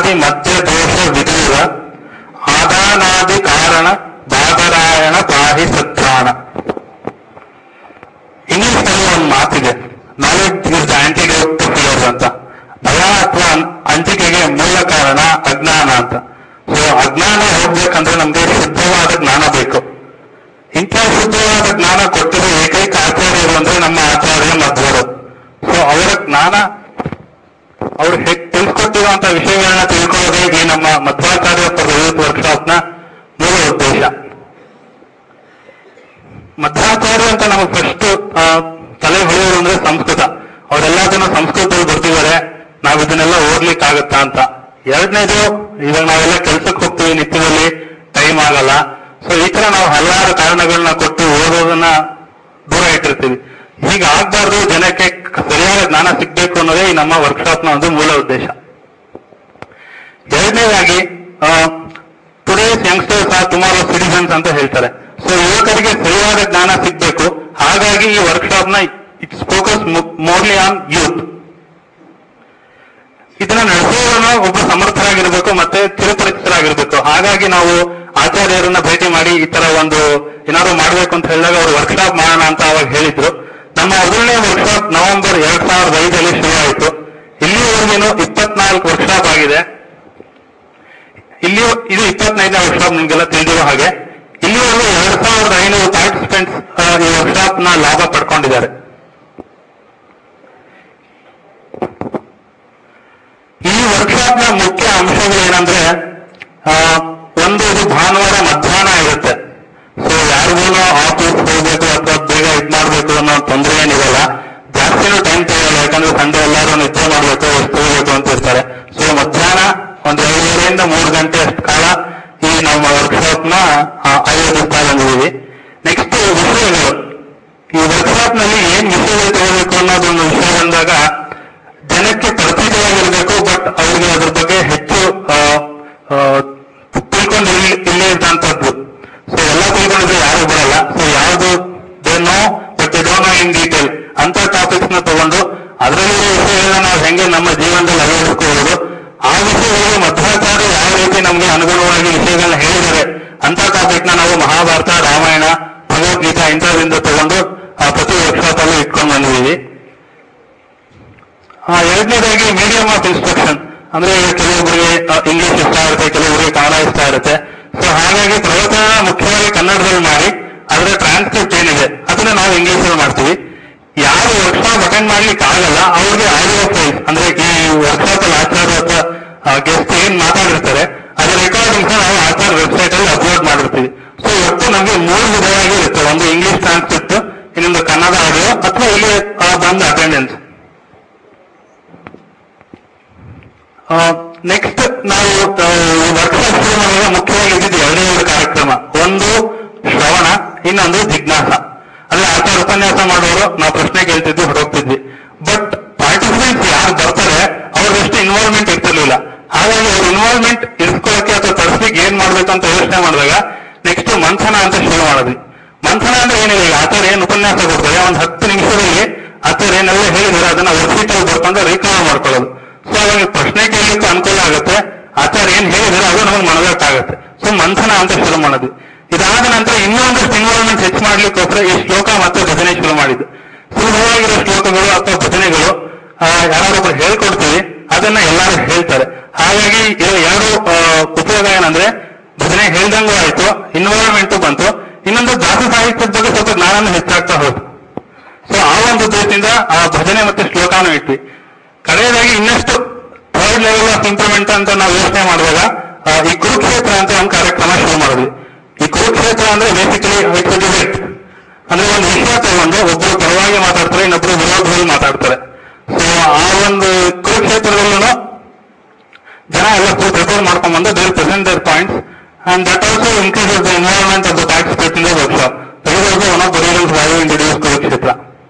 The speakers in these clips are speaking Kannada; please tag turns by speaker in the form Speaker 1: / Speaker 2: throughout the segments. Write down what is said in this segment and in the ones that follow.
Speaker 1: ಆದಿ ಮಧ್ಯ ದೋಷ ವಿದೂರ ಆದಾನಾದಿ ಕಾರಣ ಬಾದರಾಯಣ ಪಾಹಿ ಸತ್ರಾಣ ಇಂಗ್ಲಿಷ್ ನಲ್ಲಿ ಒಂದು ಮಾತಿದೆ knowledge is the antidote to fear ಅಂತ ಭಯ ಅಥವಾ ಅಂಜಿಕೆಗೆ ಮೂಲ ಕಾರಣ ಅಜ್ಞಾನ ಅಂತ ಸೊ ಅಜ್ಞಾನ ಹೋಗ್ಬೇಕಂದ್ರೆ ನಮ್ಗೆ ಶುದ್ಧವಾದ ಜ್ಞಾನ ಬೇಕು ಇಂಥ ಶುದ್ಧವಾದ ಜ್ಞಾನ ಕೊಟ್ಟಿರೋ ಏಕೈಕ ಆಚಾರ್ಯರು ಅಂದ್ರೆ ನಮ್ಮ ಆಚಾರ್ಯ ಮಧ್ವರು ಸೊ ಅವರ ಜ್ಞಾನ ಅವರು ಹೇಗೆ ತಿಳ್ಕೊಟ್ಟಿರುವಂತ ವಿಷಯಗಳನ್ನ ತಿಳ್ಕೊಳ್ಳೋದೇ ಈ ನಮ್ಮ ಮಧ್ವಾಚಾರ್ಯ ಯೂತ್ ವರ್ಕ್ಶಾಪ್ ನ ಮೂಲ ಉದ್ದೇಶ ಮಧ್ವಾಚಾರ್ಯ ಅಂತ ನಮಗೆ ಫಸ್ಟ್ ತಲೆ ಹೊಳೆಯೋದು ಅಂದ್ರೆ ಸಂಸ್ಕೃತ ಅವರೆಲ್ಲದನ್ನ ಸಂಸ್ಕೃತದಲ್ಲಿ ಬರ್ತಿದ್ದಾರೆ ನಾವ್ ಇದನ್ನೆಲ್ಲ ಓದ್ಲಿಕ್ಕಾಗತ್ತಾ ಅಂತ ಎರಡನೇದು ಇವಾಗ ನಾವೆಲ್ಲ ಕೆಲ್ಸಕ್ಕೆ ಹೋಗ್ತೀವಿ ನಿತ್ಯದಲ್ಲಿ ಟೈಮ್ ಆಗಲ್ಲ ಸೊ ಈ ತರ ನಾವು ಹಲವಾರು ಕಾರಣಗಳನ್ನ ಕೊಟ್ಟು ಓದೋದನ್ನ ದೂರ ಇಟ್ಟಿರ್ತೀವಿ ಹೀಗ ಆಗ್ಬಾರ್ದು ಜನಕ್ಕೆ ಸರಿಯಾದ ಜ್ಞಾನ ಸಿಗ್ಬೇಕು ಅನ್ನೋದೇ ಈ ನಮ್ಮ ವರ್ಕ್ಶಾಪ್ ನ ಒಂದು ಮೂಲ ಉದ್ದೇಶ ಎರಡನೇದಾಗಿ today's youngsters are tomorrow citizens ಅಂತ ಹೇಳ್ತಾರೆ ಸೊ ಯುವಕರಿಗೆ ಸರಿಯಾದ ಜ್ಞಾನ ಸಿಗ್ಬೇಕು ಹಾಗಾಗಿ ಈ ವರ್ಕ್ಶಾಪ್ ನ it's focus morely on youth ಇದನ್ನ ನಡೆಸುವವನು ಒಬ್ಬ ಸಮರ್ಥರಾಗಿರ್ಬೇಕು ಮತ್ತೆ ಚಿರಪರಿಚಿತರಾಗಿರ್ಬೇಕು ಹಾಗಾಗಿ ನಾವು ಆಚಾರ್ಯರನ್ನ ಭೇಟಿ ಮಾಡಿ ಈ ತರ ಒಂದು ಏನಾದ್ರು ಮಾಡ್ಬೇಕು ಅಂತ ಹೇಳಿದಾಗ ಅವರು ವರ್ಕ್ಶಾಪ್ ಮಾಡೋಣ ಅಂತ ಅವಾಗ ಹೇಳಿದ್ರು ನಮ್ಮ ಮೊದಲನೇ ವರ್ಕ್ಶಾಪ್ ನವೆಂಬರ್ ಎರಡ್ ಸಾವಿರದ ಐದರಲ್ಲಿ ಶುರು ಆಯಿತು ಇಲ್ಲಿವರೆಗೇನು ಇಪ್ಪತ್ನಾಲ್ಕು ವರ್ಕ್ಶಾಪ್ ಆಗಿದೆ ಇಲ್ಲಿ ಇದು ಇಪ್ಪತ್ತೈದನೇ ವರ್ಕ್ಶಾಪ್ ನಿಮ್ಗೆಲ್ಲ ತಿಳಿದಿರೋ ಹಾಗೆ ಇಲ್ಲಿವರೆಗೂ ಎರಡ್ ಸಾವಿರದ ಐನೂರು ಪಾರ್ಟಿಸಿಪೆಂಟ್ಸ್ ಈ ವರ್ಕ್ಶಾಪ್ ನ ಲಾಭ ಪಡ್ಕೊಂಡಿದ್ದಾರೆ ಈ ವರ್ಕ್ಶಾಪ್ ನ ಮುಖ್ಯ ಅಂಶಗಳು ಏನಂದ್ರೆ ಆ, ಒಂದು ಇದು ಭಾನುವಾರ ಮಧ್ಯಾಹ್ನ ಇರುತ್ತೆ ಸೊ ಯಾರಿಗೂ ಆಫೀಸ್ ಹೋಗ್ಬೇಕು ಅಥವಾ ಬೇಗ ಇದ್ ಮಾಡ್ಬೇಕು ಅನ್ನೋ ತೊಂದರೆ ಏನಿರಲ್ಲ ಜಾಸ್ತಿನೂ ಟೈಮ್ ತಗೊಳ್ಳಲ್ಲ ಯಾಕಂದ್ರೆ ಸಂಡೆ ಎಲ್ಲರೂ ನಿದ್ದೆ ಮಾಡ್ಬೇಕು ಎಷ್ಟು ಹೋಗ್ಬೇಕು ಅಂತ ಇರ್ತಾರೆ ಸೊ ಮಧ್ಯಾಹ್ನ ಒಂದು ಎರಡೂವರೆಯಿಂದ ಮೂರು ಗಂಟೆ ಅಷ್ಟು ಕಾಲ ಈ ನಮ್ಮ ವರ್ಕ್ಶಾಪ್ ನ ಆ, ಆಯೋಜಿಸ್ತಾ ಬಂದಿದ್ದೀವಿ ನೆಕ್ಸ್ಟ್ ವಿಷಯಗಳು ಈ ವರ್ಕ್ಶಾಪ್ ನಲ್ಲಿ ಏನ್ ವಿಷಯಗಳು ತಗೋಬೇಕು ಅನ್ನೋದೊಂದು ವಿಷಯ ಬಂದಾಗ ಜನಕ್ಕೆ ಪರಿಚಿತವಾಗಿರ್ಬೇಕು ಬಟ್ ಅವ್ರಿಗೆ ಅದ್ರ ಬಗ್ಗೆ ಹೆಚ್ಚು ಆ, ಆ, ತಿಳ್ಕೊಂಡು ಇಲ್ಲಿ- ಇಲ್ಲೇ ಇದ್ದಂಥದ್ದು ಸೊ ಎಲ್ಲ ತಿಳ್ಕೊಂಡಿದ್ರೆ ಯಾರು ಬರಲ್ಲ ಸೊ ಯಾವುದು they know but they don't know in detail ಅಂತ ಟಾಪಿಕ್ಸ್ ನ ತಗೊಂಡು ಅದರಲ್ಲಿರೋ ವಿಷಯಗಳನ್ನ ನಾವು ಹೆಂಗೆ ನಮ್ಮ ಜೀವನದಲ್ಲಿ ಅಳವಡಿಸ್ಕೋಬಹುದು ಆ ವಿಷಯಗಳಿಗೆ ಮಧ್ವಾಚಾರ್ಯ ಯಾವ ರೀತಿ ನಮ್ಗೆ ಅನುಗುಣವಾಗಿ ವಿಷಯಗಳನ್ನ ಹೇಳಿದ್ದಾರೆ ಅಂತ ಟಾಪಿಕ್ ನ ನಾವು ಮಹಾಭಾರತ ರಾಮಾಯಣ ಭಗವದ್ಗೀತಾ ಇಂಥದ್ರಿಂದ ತಗೊಂಡು ಆ ಪ್ರತಿ ವರ್ಕ್ಶಾಪ್ ಅಲ್ಲಿ ಇಟ್ಕೊಂಡು ಬಂದಿದ್ದೀವಿ ಆ, ಎರಡನೇದಾಗಿ ಮೀಡಿಯಂ ಆಫ್ ಇನ್ಸ್ಟ್ರಕ್ಷನ್ ಅಂದ್ರೆ ಈಗ ಕೆಲವೊಬ್ಬರಿಗೆ ಇಂಗ್ಲಿಷ್ ಇಷ್ಟ ಇರುತ್ತೆ ಕೆಲವೊಬ್ಬರಿಗೆ ಕನ್ನಡ ಇಷ್ಟ ಇರುತ್ತೆ ಸೊ ಹಾಗಾಗಿ ಪ್ರವಚನ ಮುಖ್ಯವಾಗಿ ಕನ್ನಡದಲ್ಲಿ ಮಾಡಿ ಅದರ ಟ್ರಾನ್ಸ್ಕ್ರಿಪ್ಟ್ ಏನಿದೆ ಅದನ್ನ ನಾವು ಇಂಗ್ಲಿಷ್ ಅಲ್ಲಿ ಮಾಡ್ತೀವಿ ಯಾರು ವರ್ಕ್ಶಾಪ್ ಅಟೆಂಡ್ ಮಾಡ್ಲಿಕ್ಕೆ ಆಗಲ್ಲ ಅವ್ರಿಗೆ ಆಡಿಯೋ ಫೈಲ್ ಅಂದ್ರೆ ಈ ವರ್ಕ್ಶಾಪ್ ಅಲ್ಲಿ ಆಚಾರ್ಯ ಅಥವಾ ಗೆಸ್ಟ್ ಏನ್ ಮಾತಾಡಿರ್ತಾರೆ ಅದರ ರೆಕಾರ್ಡಿಂಗ್ಸ್ ನಾವು ಆಚಾರ್ ವೆಬ್ಸೈಟ್ ಅಲ್ಲಿ ಅಪ್ಲೋಡ್ ಮಾಡಿರ್ತೀವಿ ಸೊ ಒಟ್ಟು ನಮಗೆ ಮೂರು ವಿಧವಾಗಿ ಇರುತ್ತೆ ಒಂದು ಇಂಗ್ಲಿಷ್ ಟ್ರಾನ್ಸ್ಕ್ರಿಪ್ಟ್ ಇನ್ನೊಂದು ಕನ್ನಡ ಆಡಿಯೋ ಅಥವಾ ಇಲ್ಲಿ ಆ, ಬಂದ ಅಟೆಂಡೆನ್ಸ್ ನೆಕ್ಸ್ಟ್ ನಾವು ವರ್ಕ್ಶಾಪ್ ಶುರು ಮಾಡುವಾಗ ಮುಖ್ಯವಾಗಿ ಇದ್ದಿದ್ದು ಎರಡೇ ಎರಡು ಕಾರ್ಯಕ್ರಮ ಒಂದು ಶ್ರವಣ ಇನ್ನೊಂದು ಜಿಜ್ಞಾಸ ಅಂದ್ರೆ ಆಚಾರ ಉಪನ್ಯಾಸ ಮಾಡೋರು ನಾವು ಪ್ರಶ್ನೆ ಕೇಳ್ತಿದ್ವಿ ಹೊರಹೋಗ್ತಿದ್ವಿ ಬಟ್ ಪಾರ್ಟಿಸಿಪೆಂಟ್ಸ್ ಯಾರು ಬರ್ತಾರೆ ಅವ್ರದಷ್ಟು ಇನ್ವಾಲ್ವ್ಮೆಂಟ್ ಇರ್ತಿರ್ಲಿಲ್ಲ ಹಾಗಾಗಿ ಅವ್ರ ಇನ್ವಾಲ್ವ್ಮೆಂಟ್ ಇರಿಸ್ಕೊಳ್ಳೋಕೆ ಅಥವಾ ತರಿಸ್ಲಿಕ್ಕೆ ಏನ್ ಮಾಡ್ಬೇಕು ಅಂತ ಯೋಚನೆ ಮಾಡಿದಾಗ ನೆಕ್ಸ್ಟ್ ಮಂಥನ ಅಂತ ಶುರು ಮಾಡಿದ್ವಿ ಮಂಥನ ಅಂದ್ರೆ ಏನಿಲ್ಲ ಈಗ ಆಚಾರ್ಯ ಏನ್ ಉಪನ್ಯಾಸ ಕೊಡ್ತಾರೆ ಒಂದು ಹತ್ತು ನಿಮಿಷದಲ್ಲಿ ಆಚಾರ್ಯ ಏನೆಲ್ಲ ಹೇಳಿದ್ರೆ ಅದನ್ನ ವೆಬ್ಸೈಟ್ ಅಲ್ಲಿ ಬರ್ಕೊಂಡು ರಿಕವರ್ ಮಾಡ್ಕೊಳ್ಳೋದು ಸೊ ಅವಾಗ ಪ್ರಶ್ನೆ ಕೇಳಲಿಕ್ಕೆ ಅನುಕೂಲ ಆಗುತ್ತೆ ಆಚಾರ್ಯ ಏನ್ ಹೇಳಿದ್ರೆ ಅದು ನಮಗೆ ಮನದಟ್ಟಾಗುತ್ತೆ ಸೊ ಮಂಥನ ಅಂತ ಶುರು ಮಾಡಿದ್ವಿ ಇದಾದ ನಂತರ ಇನ್ನೊಂದಷ್ಟು ಇನ್ವಾಲ್ವ್ಮೆಂಟ್ ಹೆಚ್ಚು ಮಾಡ್ಲಿಕ್ಕೋಸ್ಕರ ಈ ಶ್ಲೋಕ ಮತ್ತೆ ಭಜನೆ ಶುರು ಮಾಡಿದ್ದು ಸುಲಭವಾಗಿರೋ ಶ್ಲೋಕಗಳು ಅಥವಾ ಭಜನೆಗಳು ಆ, ಯಾರಾದ್ರೊಬ್ರು ಹೇಳ್ಕೊಡ್ತೀವಿ ಅದನ್ನ ಎಲ್ಲರೂ ಹೇಳ್ತಾರೆ ಹಾಗಾಗಿ ಇರೋ ಎರಡು ಆ, ಉಪಯೋಗ ಏನಂದ್ರೆ ಭಜನೆ ಹೇಳ್ದಂಗೂ ಆಯ್ತು ಇನ್ವಾಲ್ವ್ಮೆಂಟ್ ಬಂತು ಇನ್ನೊಂದು ದಾಸ ಸಾಹಿತ್ಯದ ಬಗ್ಗೆ ಸ್ವಲ್ಪ ಜ್ಞಾನ ಹೆಚ್ಚಾಗ್ತಾ ಹೋಯ್ತು ಸೊ ಆ ಒಂದು ಉದ್ದೇಶದಿಂದ ಆ ಭಜನೆ ಮತ್ತೆ ಶ್ಲೋಕಾನು ಇಟ್ವಿ ಕಡೆಯದಾಗಿ ಇನ್ನಷ್ಟು ಥರ್ಡ್ ಲೆವೆಲ್ ಆಫ್ ಇಂಪ್ರೂವ್ಮೆಂಟ್ ಅಂತ ನಾವು ಯೋಚನೆ ಮಾಡುವಾಗ ಆ, ಈ ಕುರುಕ್ಷೇತ್ರ ಅಂತ ಒಂದು ಕಾರ್ಯಕ್ರಮ ಶುರು ಮಾಡಿದ್ವಿ ಈ ಕುರುಕ್ಷೇತ್ರ ಅಂದ್ರೆ ಬೇಸಿಕಲಿ ಇಟ್ಸ್ ಡಿಬೇಟ್ ಅಂದ್ರೆ ಒಂದು ವಿಷಯ ತಗೊಂಡು ಒಬ್ಬರು ಪರವಾಗಿ ಮಾತಾಡ್ತಾರೆ ಇನ್ನೊಬ್ರು ವಿರೋಧದಲ್ಲಿ ಮಾತಾಡ್ತಾರೆ ಸೊ ಆ ಒಂದು ಕುರುಕ್ಷೇತ್ರದಲ್ಲೂ ಜನ ಎಲ್ಲ ಪ್ರಿಪೇರ್ ಮಾಡ್ಕೊಂಡ್ಬಂದು their present their points and that also increases the involvement of the participate in the workshop that is also one of the reasons why introduce Kurukshetra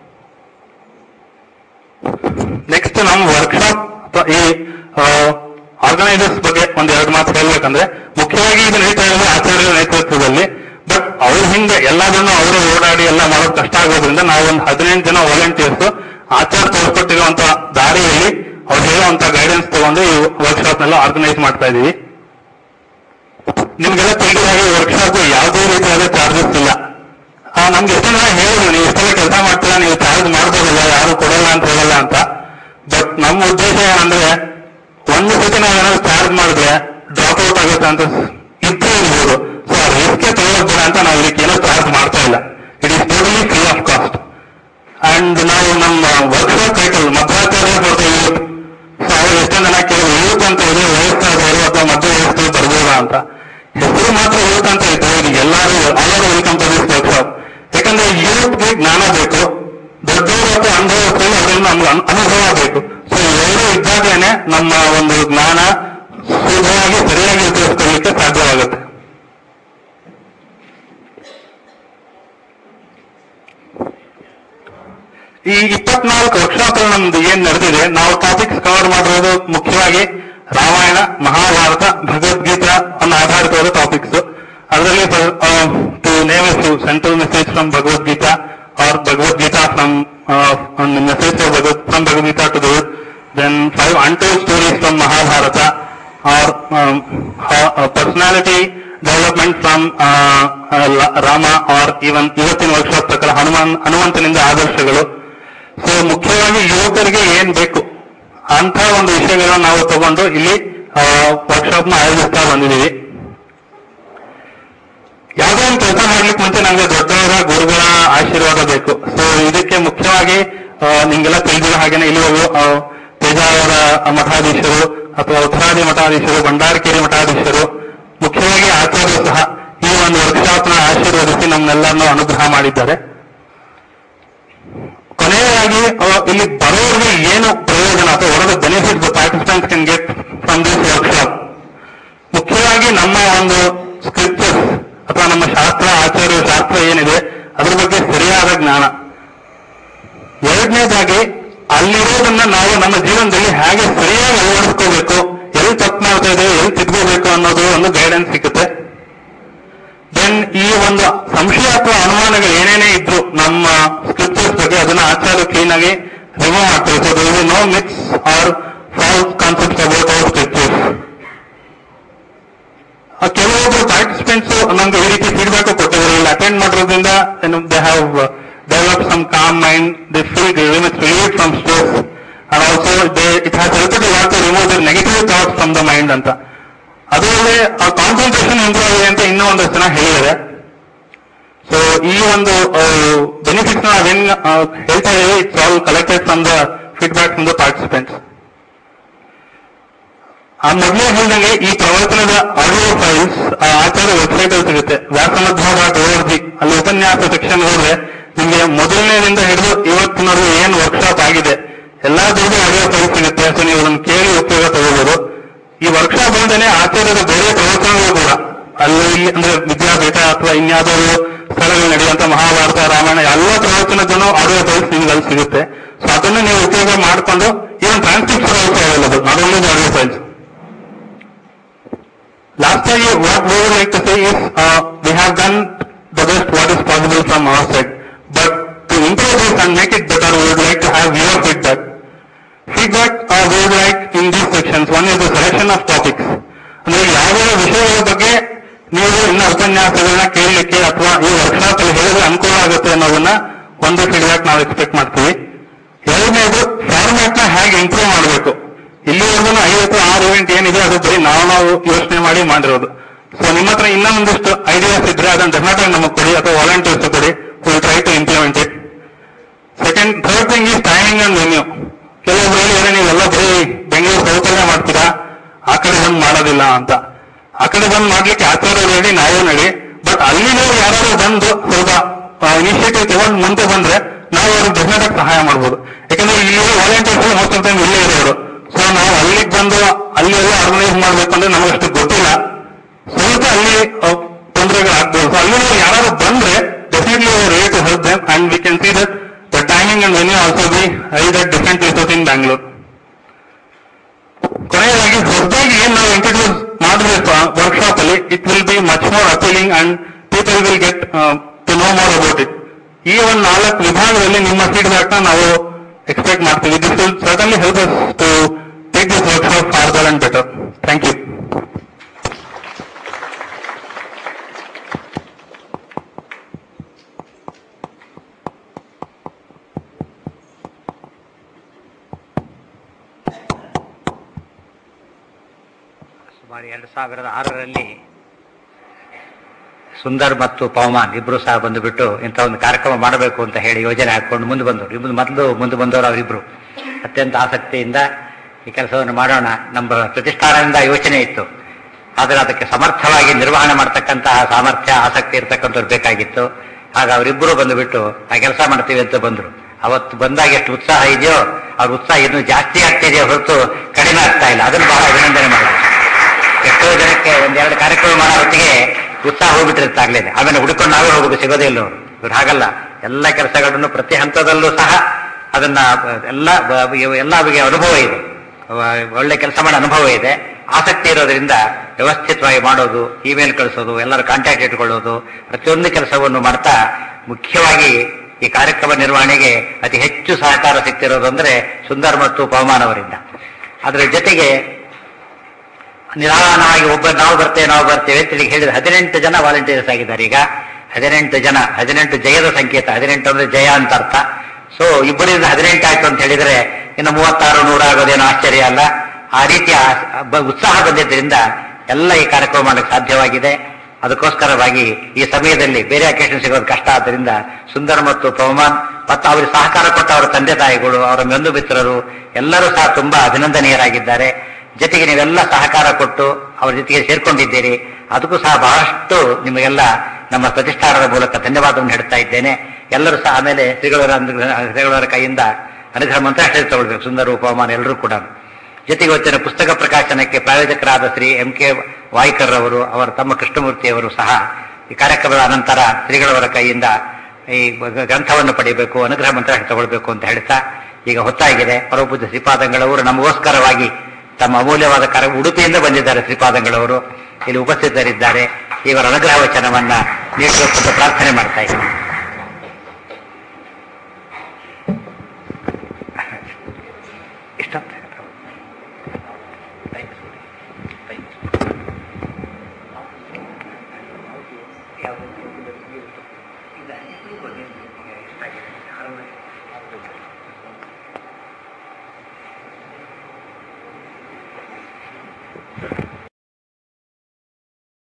Speaker 1: next ನಮ್ಮ ವರ್ಕ್ಶಾಪ್ ಈ ಆರ್ಗನೈಸರ್ಸ್ ಬಗ್ಗೆ ಒಂದ್ ಎರಡು ಮಾತು ಹೇಳ್ಬೇಕಂದ್ರೆ ಮುಖ್ಯವಾಗಿ ಇದು ನಡೀತಾ ಇರೋದು ಆಚಾರ್ಯರ ನೇತೃತ್ವದಲ್ಲಿ ಬಟ್ ಅವ್ರ ಹಿಂದೆ ಎಲ್ಲದನ್ನು ಅವರು ಓಡಾಡಿ ಎಲ್ಲ ಮಾಡೋದು ಕಷ್ಟ ಆಗೋದ್ರಿಂದ ನಾವು ಒಂದು ಹದಿನೆಂಟು ಜನ ವಾಲಂಟಿಯರ್ಸ್ ಆಚಾರ ತೋರ್ಕೊಟ್ಟಿರುವಂತ ದಾರಿಯಲ್ಲಿ ಅವ್ರು ಹೇಳುವಂತ ಗೈಡೆನ್ಸ್ ತಗೊಂಡು ಈ ವರ್ಕ್ಶಾಪ್ ನೆಲ್ಲ ಆರ್ಗನೈಸ್ ಮಾಡ್ತಾ ಇದೀವಿ ನಿಮ್ಗೆಲ್ಲ ತಿಳಿದ ಹಾಗೆ ವರ್ಕ್ಶಾಪ್ ಯಾವುದೇ ರೀತಿಯಾದ ಚಾರ್ಜಸ್ ಇಲ್ಲ ಆ, ನಮ್ಗೆ ಎಷ್ಟೋ ಜನ ಹೇಳಿದ್ರು ನೀವು ಎಷ್ಟೆಲ್ಲ ಕೆಲಸ ಮಾಡ್ತೀರಾ ನೀವು ಚಾರ್ಜ್ ಮಾಡ್ಬೋದಲ್ಲ ಯಾರು ಕೊಡಲ್ಲ ಅಂತ ಹೇಳಲ್ಲ ಅಂತ ಬಟ್ ನಮ್ಮ ಉದ್ದೇಶ ಏನಂದ್ರೆ ಒಂದು ಸತಿ ನಾವು ಏನಾದ್ರು ಚಾರ್ಜ್ ಮಾಡಿದ್ರೆ ಡ್ರಾಪ್ ಔಟ್ ಆಗುತ್ತೆ ಅಂತ ಇದ್ರೂ ಇರ್ಬೋದು ಸೊ ಆ ರಿಸ್ಕ್ ತಗೊಳ್ಬೇಡ ಅಂತ ನಾವು ಇದಕ್ಕೆ ಏನೋ ಚಾರ್ಜ್ ಮಾಡ್ತಾ ಇಲ್ಲ it is totally free of cost and ನಾವು ನಮ್ಮ workshop title Madhvacharya for the youth so ಅವ್ರು ಎಷ್ಟೋ ಜನ ಕೇಳಿದ್ರು ಯೂತ್ ಅಂತ ಇದೆ ವಯಸ್ಸಾದವರು ಅಥವಾ ಮಧ್ಯ ವಯಸ್ಸು ಬರ್ಬೋದಾ ಅಂತ ಹೆಸರು ಮಾತ್ರ ಯೂತ್ ಅಂತ ಇತ್ತು ಈಗ ಎಲ್ಲರೂ all welcome to this workshop ಯಾಕಂದ್ರೆ ಯೂತ್ಗೆ ಜ್ಞಾನ ಬೇಕು ದೊಡ್ಡವರು ಅಥವಾ ಅನುಭವಸ್ಥರು ಅದರಿಂದ ನಮ್ಗೆ ಅನ್- ಅನುಭವ ಬೇಕು ಸೊ ಇವೆರಡೂ ಇದ್ದಾಗೇನೆ ನಮ್ಮ ಒಂದು ಜ್ಞಾನ ಸುಲಭವಾಗಿ ಸರಿಯಾಗಿ ಉಪಯೋಗಿಸ್ಕೊಳ್ಳಿಕ್ಕೆ ಸಾಧ್ಯವಾಗುತ್ತೆ ಈ ಇಪ್ಪತ್ನಾಲ್ಕು ವರ್ಕ್ಶಾಪ್ ನಮ್ದು ಏನ್ ನಡೆದಿದೆ ನಾವು ಟಾಪಿಕ್ಸ್ ಕವರ್ ಮಾಡಿರೋದು ಮುಖ್ಯವಾಗಿ ರಾಮಾಯಣ ಮಹಾಭಾರತ ಭಗವದ್ಗೀತಾ ಅನ್ನ ಆಧಾರಿತವಾದ ಟಾಪಿಕ್ಸ್ ಅದರಲ್ಲಿ to name two central message from Bhagavadgita or Bhagavadgita from message Bhagavad from Bhagavadgita two door then five untold stories from Mahabharata or personality development from Rama or even ಇವತ್ತಿನ ವರ್ಕ್ಶಾಪ್ ಪ್ರಕಾರ ಹನುಮಾನ್ ಹನುಮಂತನಿಂದ ಆದರ್ಶಗಳು ಸೊ ಮುಖ್ಯವಾಗಿ ಯುವಕರಿಗೆ ಏನ್ ಬೇಕು ಅಂತ ಒಂದು ವಿಷಯಗಳನ್ನ ನಾವು ತಗೊಂಡು ಇಲ್ಲಿ ವರ್ಕ್ಶಾಪ್ ನ ಆಯೋಜಿಸ್ತಾ ಬಂದಿದ್ದೀವಿ ಯಾವುದೋ ಒಂದು ಕೆಲಸ ಮಾಡ್ಲಿಕ್ಕೆ ಮುಂಚೆ ನಮ್ಗೆ ದೊಡ್ಡವರ ಗುರುಗಳ ಆಶೀರ್ವಾದ ಬೇಕು ಸೊ ಇದಕ್ಕೆ ಮುಖ್ಯವಾಗಿ ಆ, ನಿಮ್ಗೆಲ್ಲ ತಿಳಿದಿರೋ ಹಾಗೇನೆ ಇಲ್ಲಿವರೆಗೂ ಆ, ಪೇಜಾವರ ಮಠಾಧೀಶರು ಅಥವಾ ಉತ್ತರಾದಿ ಮಠಾಧೀಶರು ಭಂಡಾರಕೇರಿ ಮಠಾಧೀಶರು ಮುಖ್ಯವಾಗಿ ಆಚಾರ್ಯರು ಸಹ ಈ ಒಂದು ವರ್ಕ್ಶಾಪ್ ನ ಆಶೀರ್ವದಿಸಿ ನಮ್ಮನ್ನೆಲ್ಲರನ್ನು ಅನುಗ್ರಹ ಮಾಡಿದ್ದಾರೆ ಕೊನೆಯದಾಗಿ ಆ, ಇಲ್ಲಿ ಬರೋರಿಗೆ ಏನು ಪ್ರಯೋಜನ ಅಥವಾ ಒಳಗೆ benefit the participants can get from this workshop ಮುಖ್ಯವಾಗಿ ನಮ್ಮ ಒಂದು ಸ್ಕ್ರಿಪ್ಚರ್ಸ್ ಅಥವಾ ನಮ್ಮ ಶಾಸ್ತ್ರ ಆಚಾರ್ಯ ಶಾಸ್ತ್ರ ಏನಿದೆ ಅದ್ರ ಬಗ್ಗೆ ಸರಿಯಾದ ಜ್ಞಾನ ಎರಡನೇದಾಗಿ ಅಲ್ಲಿರೋದನ್ನ ನಾವು ನಮ್ಮ ಜೀವನದಲ್ಲಿ ಹೇಗೆ ಸರಿಯಾಗಿ ಅಳವಡಿಸ್ಕೋಬೇಕು ಎಲ್ಲಿ ತಪ್ಪು ಮಾಡ್ತಾ ಇದೆ ಎಲ್ಲಿ ತಿದ್ಕೋಬೇಕು ಅನ್ನೋದು ಒಂದು ಗೈಡೆನ್ಸ್ ಸಿಗುತ್ತೆ ದೆನ್ ಈ ಒಂದು ಸಂಶಯ ಅಥವಾ ಅನುಮಾನಗಳು ಏನೇನೇ ಇದ್ರು ನಮ್ಮ ಸ್ಕ್ರಿಪ್ಚರ್ಸ್ ಬಗ್ಗೆ ಅದನ್ನ ಆಚಾರ್ಯ ಕ್ಲೀನ್ ಆಗಿ ರಿಮೂವ್ ಮಾಡ್ತಾರೆ so there no mix or false concepts about our scriptures ಕೆಲವೊಬ್ರು ಪಾರ್ಟಿಸಿಪೆಂಟ್ಸ್ ನಮ್ಗೆ ಈ ರೀತಿ ಫೀಡ್ಬ್ಯಾಕ್ ಕೊಟ್ಟಿದ್ದಾರೆ ಇಲ್ಲಿ ಅಟೆಂಡ್ ಮಾಡೋದ್ರಿಂದ they have develop some calm mind they feel relieve from stress and also they it has help to what to remove the negative thoughts from the mind ಅಂತ ಅದು ಅಲ್ಲದೆ ಕಾನ್ಸಂಟ್ರೇಷನ್ ಇಂಪ್ರೂವ್ ಆಗಿದೆ ಅಂತ ಇನ್ನೂ ಒಂದಷ್ಟು ಜನ ಹೇಳಿದ್ದಾರೆ ಸೊ ಈ ಒಂದು ಬೆನಿಫಿಟ್ಸ್ ನಾವೇನ್ ಆ, ಹೇಳ್ತಾ ಇದ್ದೀವಿ it's all collected from the feedback from the participants ಆ ಮೊದಲೇ ಹೇಳಿದಂಗೆ ಈ ಪ್ರವಚನದ ಆಡಿಯೋ ಫೈಲ್ಸ್ ಆಚಾರ್ಯ ವೆಬ್ಸೈಟ್ ಅಲ್ಲಿ ಸಿಗುತ್ತೆ ವ್ಯಾಸಮಧ್ವ ಡಾಟ್ ಓ ಜಿ ಅಲ್ಲಿ ಉಪನ್ಯಾಸ ಸೆಕ್ಷನ್ ಹೋದ್ರೆ ನಿಮಗೆ ಮೊದಲನೇದಿಂದ ಹಿಡಿದು ಇವತ್ತಿನವರೆಗೂ ಏನ್ ವರ್ಕ್ಶಾಪ್ ಆಗಿದೆ ಎಲ್ಲಾದ್ರದ್ದು ಆಡಿಯೋ ಫೈಲ್ ಸಿಗುತ್ತೆ ಸೊ ನೀವು ಅದನ್ನು ಕೇಳಿ ಉಪಯೋಗ ತಗೋಬಹುದು ಈ ವರ್ಕ್ಶಾಪ್ ಅಲ್ಲದೆ ಆಚಾರ್ಯದ ಬೇರೆ ಪ್ರವಚನಗಳು ಕೂಡ ಅಲ್ಲಿ ಇಲ್ಲಿ ಅಂದ್ರೆ ವಿದ್ಯಾಪೀಠ ಅಥವಾ ಇನ್ಯಾವುದಾದ್ರು ಸ್ಥಳಗಳು ನಡೆಯುವಂತ ಮಹಾಭಾರತ ರಾಮಾಯಣ ಎಲ್ಲ ಪ್ರವಚನದನ್ನು ಆಡಿಯೋ ಫೈಲ್ಸ್ ನಿಮ್ಗೆ ಅಲ್ಲಿ ಸಿಗುತ್ತೆ ಸೊ ಅದನ್ನು ನೀವು ಉಪಯೋಗ ಮಾಡಿಕೊಂಡು even transcription also available not only audio files Lastly, what we would like to say is, uh, we have done the best what is possible from our side. But to improve this and make it better, we would like to have your feedback. Feedback uh, we would like in these sections. One is the selection of topics. ಅಂದ್ರೆ ಯಾವ್ಯಾವ ವಿಷಯಗಳ ಬಗ್ಗೆ ನೀವು ಇನ್ನ ಉಪನ್ಯಾಸಗಳನ್ನ ಕೇಳಲಿಕ್ಕೆ ಅಥವಾ ಈ ವರ್ಕ್ಶಾಪ್ ಅಲ್ಲಿ ಹೇಳಿದ್ರೆ ಅನುಕೂಲ ಆಗುತ್ತೆ ಅನ್ನೋದನ್ನ ಒಂದು ಫೀಡ್ಬ್ಯಾಕ್ ನಾವು ಎಕ್ಸ್ಪೆಕ್ಟ್ ಮಾಡ್ತೀವಿ ಎರಡನೇದು ಫಾರ್ಮ್ಯಾಟ್ ನ ಹೇಗೆ ಇಂಪ್ರೂವ್ ಮಾಡಬೇಕು ಇಲ್ಲಿವರೆಗೂ ಐವತ್ತು ಆರು ಇವೆಂಟ್ ಏನಿದೆ ಅದು ಬರೀ ನಾವು ನಾವು ಯೋಚನೆ ಮಾಡಿ ಮಾಡಿರೋದು ಸೊ ನಿಮ್ಮ ಹತ್ರ ಇನ್ನೂ ಒಂದಿಷ್ಟು ಐಡಿಯಾಸ್ ಇದ್ರೆ ಅದನ್ನ ಡೆಫಿನೆಟ್ ಆಗಿ ನಮಗೆ ಕೊಡಿ ಅಥವಾ ವಾಲಂಟಿಯರ್ಸ್ ಕೊಡಿ will try to implement it second third thing is timing and venue ಕೆಲವೊಬ್ರು ಹೇಳಿದ್ರೆ ನೀವೆಲ್ಲ ಬರೀ ಬೆಂಗಳೂರು ಸೌತಲ್ಲೇ ಮಾಡ್ತೀರಾ ಆ ಕಡೆ ಬಂದು ಮಾಡೋದಿಲ್ಲ ಅಂತ ಆ ಕಡೆ ಬಂದು ಮಾಡ್ಲಿಕ್ಕೆ ಆಚಾರ್ಯ ರೆಡಿ ನಾವು ನಡಿ ಬಟ್ ಅಲ್ಲಿ ನೀವು ಯಾರು ಬಂದು ಸ್ವಲ್ಪ ಇನಿಷಿಯೇಟಿವ್ ತಗೊಂಡು ಮುಂದೆ ಬಂದ್ರೆ ನಾವು ಅವ್ರಿಗೆ ಡೆಫಿನೆಟ್ ಆಗಿ ಸಹಾಯ ಮಾಡ್ಬೋದು ಯಾಕಂದ್ರೆ ಇಲ್ಲಿ ವಾಲಂಟಿಯರ್ಸ್ ಮೋಸ್ಟ್ ಆಫ್ ಟೈಮ್ ಇಲ್ಲೇ ಇರೋರು ಸೊ ನಾವು ಅಲ್ಲಿಗೆ ಬಂದು ಅಲ್ಲಿ ಎಲ್ಲ ಆರ್ಗನೈಸ್ ಮಾಡ್ಬೇಕಂದ್ರೆ ನಮಗಷ್ಟು ಗೊತ್ತಿಲ್ಲ ಸ್ವಲ್ಪ ಅಲ್ಲಿ ತೊಂದರೆಗಳಾಗ್ಬೋದು ಸೊ ಅಲ್ಲಿ ನೀವು ಯಾರು ಬಂದ್ರೆ definitely ready to help them and we can see that the timing and venue also be I that different places in Bangalore ಕೊನೆಯದಾಗಿ ಹೊಸದಾಗಿ ಏನ್ ನಾವು ಇಂಟ್ರೊಡ್ಯೂಸ್ ಮಾಡಬೇಕು ವರ್ಕ್ಶಾಪ್ ಅಲ್ಲಿ it will be much more appealing and people will get to know more about it ಈ ಒಂದು ನಾಲ್ಕು ವಿಭಾಗದಲ್ಲಿ ನಿಮ್ಮ ಫೀಡ್ಬ್ಯಾಕ್ ನ ನಾವು ಎಕ್ಸ್ಪೆಕ್ಟ್ ಮಾಡ್ತೀವಿ this will certainly help us to take this workshop further and better thank you
Speaker 2: ಸುಮಾರು ಎರಡು ಸಾವಿರದ ಆರರಲ್ಲಿ ಸುಂದರ್ ಮತ್ತು ಪವಮಾನ್ ಇಬ್ರು ಸಹ ಬಂದುಬಿಟ್ಟು ಇಂಥ ಒಂದು ಕಾರ್ಯಕ್ರಮ ಮಾಡಬೇಕು ಅಂತ ಹೇಳಿ ಯೋಜನೆ ಹಾಕೊಂಡು ಮುಂದೆ ಬಂದವರು ಇಬ್ಬರು ಮೊದಲು ಮುಂದೆ ಬಂದವರು ಅವರಿಬ್ರು ಅತ್ಯಂತ ಆಸಕ್ತಿಯಿಂದ ಈ ಕೆಲಸವನ್ನು ಮಾಡೋಣ ನಮ್ಮ ಪ್ರತಿಷ್ಠಾನದಿಂದ ಯೋಚನೆ ಇತ್ತು ಆದರೆ ಅದಕ್ಕೆ ಸಮರ್ಥವಾಗಿ ನಿರ್ವಹಣೆ ಮಾಡ್ತಕ್ಕಂತಹ ಸಾಮರ್ಥ್ಯ ಆಸಕ್ತಿ ಇರ್ತಕ್ಕಂಥವ್ರು ಬೇಕಾಗಿತ್ತು ಆಗ ಅವರಿಬ್ಬರು ಬಂದುಬಿಟ್ಟು ಆ ಕೆಲಸ ಮಾಡ್ತೀವಿ ಅಂತ ಬಂದರು ಅವತ್ತು ಬಂದಾಗ ಎಷ್ಟು ಉತ್ಸಾಹ ಇದೆಯೋ ಅವ್ರ ಉತ್ಸಾಹ ಇನ್ನೂ ಜಾಸ್ತಿ ಆಗ್ತಿದೆಯೋ ಹೊರತು ಕಡಿಮೆ ಆಗ್ತಾ ಇಲ್ಲ ಅದನ್ನು ಬಹಳ ಅಭಿನಂದನೆ ಮಾಡಬೇಕು ಎಷ್ಟೋ ಜನಕ್ಕೆ ಒಂದೆರಡು ಕಾರ್ಯಕ್ರಮ ಮಾಡೋ ಹೊತ್ತಿಗೆ ಉತ್ಸಾಹ ಹೋಗ್ಬಿಟ್ಟಿರುತ್ತೆ ಆಗ್ಲೇನೆ ಆಮೇಲೆ ಹುಡುಕೊಂಡು ನಾವೇ ಹೋಗೋದು ಸಿಗೋದೇ ಇಲ್ಲ ಅವರು ಇವ್ರು ಹಾಗಲ್ಲ ಎಲ್ಲ ಕೆಲಸಗಳನ್ನು ಪ್ರತಿ ಹಂತದಲ್ಲೂ ಸಹ ಅದನ್ನ ಬ- ಎಲ್ಲ ಬ- ಇವು ಎಲ್ಲ ಬಗೆಯ ಅನುಭವ ಇದೆ ವ- ಒಳ್ಳೆ ಕೆಲಸ ಮಾಡೋ ಅನುಭವ ಇದೆ ಆಸಕ್ತಿ ಇರೋದ್ರಿಂದ ವ್ಯವಸ್ಥಿತವಾಗಿ ಮಾಡೋದು ಇಮೇಲ್ ಕಳಿಸೋದು ಎಲ್ಲರ ಕಾಂಟ್ಯಾಕ್ಟ್ ಇಟ್ಕೊಳ್ಳೋದು ಪ್ರತಿಯೊಂದು ಕೆಲಸವನ್ನು ಮಾಡ್ತಾ ಮುಖ್ಯವಾಗಿ ಈ ಕಾರ್ಯಕ್ರಮ ನಿರ್ವಹಣೆಗೆ ಅತಿ ಹೆಚ್ಚು ಸಹಕಾರ ಸಿಗ್ತಿರೋದು ಅಂದ್ರೆ ಸುಂದರ್ ಮತ್ತು ಪವಮಾನ್ ಅವರಿಂದ ಅದರ ಜೊತೆಗೆ ನಿಧಾನವಾಗಿ ಒಬ್ಬ ನಾವು ಬರ್ತೇವೆ ನಾವು ಬರ್ತೇವೆ ಅಂತ ಹೇಳಿ ಹೇಳಿದ ಹದಿನೆಂಟು ಜನ ವಾಲಂಟಿಯರ್ಸ್ ಆಗಿದ್ದಾರೆ ಈಗ ಹದಿನೆಂಟು ಜನ ಹದಿನೆಂಟು ಜಯದ ಸಂಕೇತ ಹದಿನೆಂಟು ಅಂದ್ರೆ ಜಯ ಅಂತ ಅರ್ಥ ಸೊ ಇಬ್ಬರಿಂದ ಹದಿನೆಂಟು ಆಯ್ತು ಅಂತ ಹೇಳಿದ್ರೆ ಇನ್ನು ಮೂವತ್ತಾರು ನೂರ ಆಗೋದೇನು ಆಶ್ಚರ್ಯ ಅಲ್ಲ ಆ ರೀತಿಯ ಬ- ಉತ್ಸಾಹ ಬಂದಿದ್ದರಿಂದ ಎಲ್ಲ ಈ ಕಾರ್ಯಕ್ರಮ ಮಾಡಕ್ಕೆ ಸಾಧ್ಯವಾಗಿದೆ ಅದಕ್ಕೋಸ್ಕರವಾಗಿ ಈ ಸಮಯದಲ್ಲಿ ಬೇರೆ ಅಕೇಶನ್ ಸಿಗೋದು ಕಷ್ಟ ಆದ್ದರಿಂದ ಸುಂದರ್ ಮತ್ತು ಪವಮಾನ್ ಮತ್ತು ಅವರಿಗೆ ಸಹಕಾರ ಕೊಟ್ಟ ಅವರ ತಂದೆ ತಾಯಿಗಳು ಅವರ ಬಂಧು ಮಿತ್ರರು ಎಲ್ಲರೂ ಸಹ ತುಂಬಾ ಅಭಿನಂದನೀಯರಾಗಿದ್ದಾರೆ ಜೊತೆಗೆ ನೀವೆಲ್ಲ ಸಹಕಾರ ಕೊಟ್ಟು ಅವ್ರ ಜೊತೆಗೆ ಸೇರ್ಕೊಂಡಿದ್ದೀರಿ ಅದಕ್ಕೂ ಸಹ ಬಹಳಷ್ಟು ನಿಮಗೆಲ್ಲ ನಮ್ಮ ಪ್ರತಿಷ್ಠಾನದ ಮೂಲಕ ಧನ್ಯವಾದವನ್ನು ಹೇಳ್ತಾ ಇದ್ದೇನೆ ಎಲ್ಲರೂ ಸಹ ಆಮೇಲೆ ಶ್ರೀಗಳವರ ಅನುಗ್ರಹ- ಶ್ರೀಗಳವರ ಕೈಯಿಂದ ಅನುಗ್ರಹ ಮಂತ್ರಾಕ್ಷರ ತಗೊಳ್ಬೇಕು ಸುಂದರ ಉಪಮಾನ ಎಲ್ಲರೂ ಕೂಡ ಜೊತೆಗೆ ಇವತ್ತಿನ ಪುಸ್ತಕ ಪ್ರಕಾಶನಕ್ಕೆ ಪ್ರಾಯೋಜಕರಾದ ಶ್ರೀ ಎಂ ಕೆ ವಾಯ್ಕರ್ ಅವರು ಅವರ ತಮ್ಮ ಕೃಷ್ಣಮೂರ್ತಿಯವರು ಸಹ ಈ ಕಾರ್ಯಕ್ರಮದ ಅನಂತರ ಶ್ರೀಗಳವರ ಕೈಯಿಂದ ಈ ಗ್ರಂಥವನ್ನು ಪಡೆಯಬೇಕು ಅನುಗ್ರಹ ಮಂತ್ರಾಕ್ಷರ ತಗೊಳ್ಬೇಕು ಅಂತ ಹೇಳ್ತಾ ಈಗ ಹೊತ್ತಾಗಿದೆ ಪರಮಪೂಜ್ಯ ಶ್ರೀಪಾದಂಗಳವರು ನಮಗೋಸ್ಕರವಾಗಿ ತಮ್ಮ ಅಮೂಲ್ಯವಾದ ಕಾರ್ಯ ಉಡುಪಿಯಿಂದ ಬಂದಿದ್ದಾರೆ ಶ್ರೀಪಾದಂಗಳವರು ಇಲ್ಲಿ ಉಪಸ್ಥಿತರಿದ್ದಾರೆ ಇವರ ಅನುಗ್ರಹ ವಚನವನ್ನ ನೀಡಬೇಕು ಅಂತ ಪ್ರಾರ್ಥನೆ ಮಾಡ್ತಾ ಇದ್ದೀನಿ